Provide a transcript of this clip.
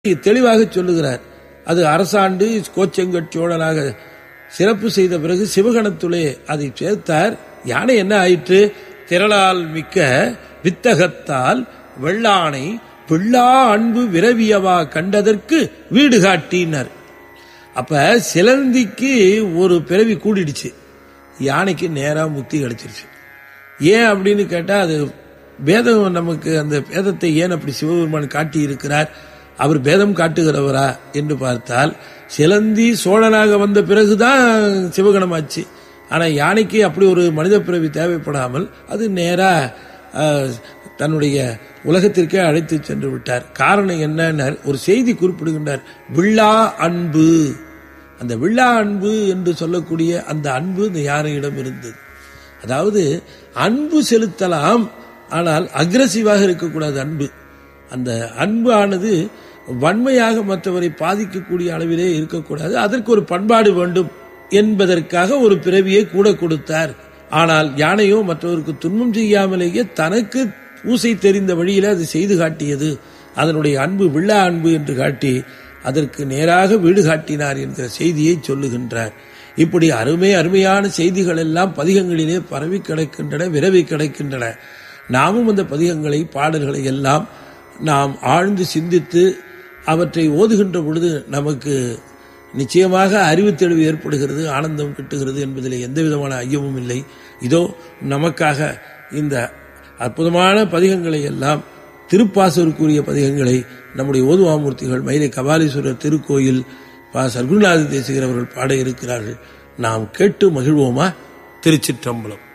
தெளிவாக சொல்லுகிறார் அது அரசாண்டு கோச்செங்கட் சோழனாக சிறப்பு செய்த பிறகு சிவகணத்துளே அதை சேர்த்தார் யானை என்ன ஆயிற்று திரளால் மிக்க வித்தகத்தால் வெள்ளானை பிள்ளா அன்பு விரவியவா கண்டதற்கு வீடு காட்டினார் அப்ப சிலந்திக்கு ஒரு பிறவி கூடிடுச்சு யானைக்கு நேரா முக்தி கிடைச்சிருச்சு ஏன் அப்படின்னு கேட்டா அது பேதம் நமக்கு அந்த பேதத்தை ஏன் அப்படி சிவபெருமான் காட்டி இருக்கிறார் அவர் பேதம் காட்டுகிறவரா என்று பார்த்தால் சிலந்தி சோழனாக வந்த பிறகுதான் சிவகணமாச்சு ஆனா யானைக்கு அப்படி ஒரு மனித பிறவி தேவைப்படாமல் அது நேரா அஹ், தன்னுடைய உலகத்திற்கே அழைத்து சென்று விட்டார் காரணம் என்ன ஒரு செய்தி குறிப்பிடுகின்றார் வில்லா அன்பு அந்த வில்லா அன்பு என்று சொல்லக்கூடிய அந்த அன்பு இந்த யானையிடம் இருந்தது அதாவது அன்பு செலுத்தலாம் ஆனால் அக்ரசிவாக இருக்கக்கூடாது அன்பு அந்த அன்பு ஆனது வன்மையாக மற்றவரை பாதிக்கக்கூடிய அளவிலே இருக்கக்கூடாது அதற்கு ஒரு பண்பாடு வேண்டும் என்பதற்காக ஒரு பிறவியை கூட கொடுத்தார் ஆனால் யானையோ மற்றவருக்கு துன்பம் செய்யாமலேயே தனக்கு பூசை தெரிந்த வழியில அது செய்து காட்டியது அதனுடைய அன்பு வில்லா அன்பு என்று காட்டி அதற்கு நேராக வீடு காட்டினார் என்கிற செய்தியை சொல்லுகின்றார் இப்படி அருமை அருமையான செய்திகள் எல்லாம் பதிகங்களிலே பரவி கிடக்கின்றன விரவி கிடக்கின்றன நாமும் அந்த பதிகங்களை பாடல்களை எல்லாம் நாம் ஆழ்ந்து சிந்தித்து அவற்றை ஓதுகின்ற பொழுது நமக்கு நிச்சயமாக அறிவு தெளிவு ஏற்படுகிறது ஆனந்தம் கிட்டுகிறது என்பதில் எந்த விதமான ஐயமும் இல்லை இதோ நமக்காக இந்த அற்புதமான பதிகங்களை எல்லாம் திருப்பாசூருக்குரிய பதிகங்களை நம்முடைய ஓதுவாமூர்த்திகள் மயிலை கபாலீஸ்வரர் திருக்கோயில் பா சர்க்குருநாத தேசிகர் அவர்கள் பாட இருக்கிறார்கள் நாம் கேட்டு மகிழ்வோமா திருச்சிற்றம்பலம்